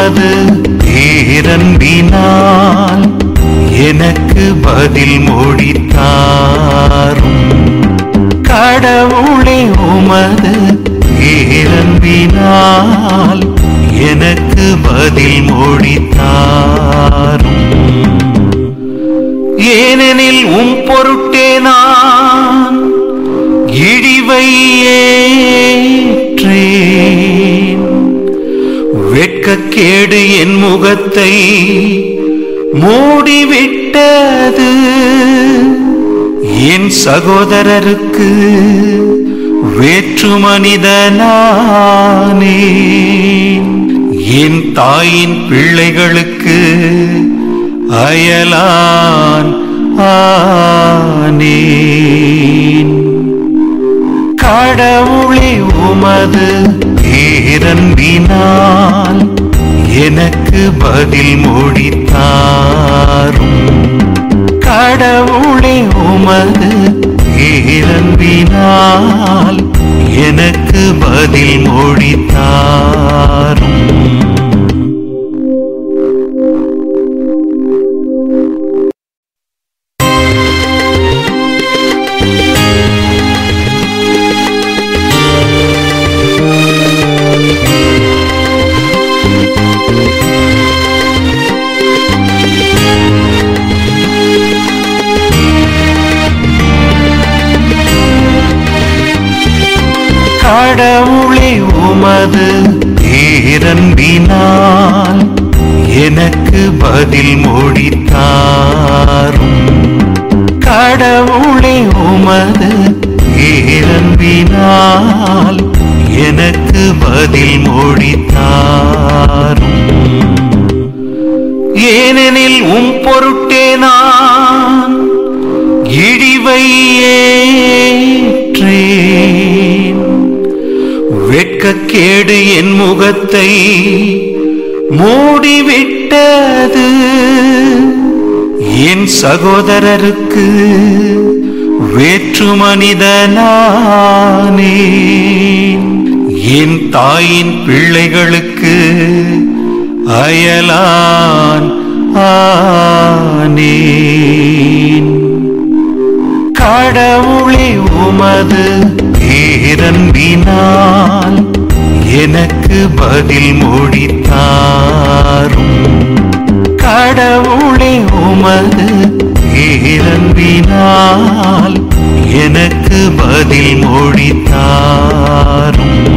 உமது பேரன்பினால் எனக்கு பதில் மொழித்தாரும் கடவுளே உமது பேரன்பினால் எனக்கு பதில் மொழித்தாரும் ஏனெனில் உம் பொருட்டே நான் இழிவை ஏற்றேன் வெட்கக்கேடு என் முகத்தை மூடிவிட்டது என் சகோதரருக்கு வேற்று மனிதனானேன் என் தாயின் பிள்ளைகளுக்கு அயலான் ஆனேன் கடவுளே உமது பேரன்பினால் எனக்கு பதில் மொழித்தாரும் கடவுளே உமது பேரன்பினால் எனக்கு பதில் மொழித்தாரும் கடவுளே உமது பேரன்பினால் எனக்கு பதில் மொழித்தாரும் கடவுளே உமது பேரன்பினால் எனக்கு பதில் மொழித்தாரும் ஏனெனில் உம் பொருட்டே நான் இழிவை ஏற்றேன் வெட்கக்கேடு என் முகத்தை மூடிவிட்டது என் சகோதரருக்கு வேற்று மனிதனானேன் என் தாயின் பிள்ளைகளுக்கு அயலான் ஆனேன் கடவுளே உமது பேரன்பினால் எனக்கு பதில் மொழித்தாரும் கடவுளே உமது பேரன்பினால் எனக்கு பதில் மொழித்தாரும்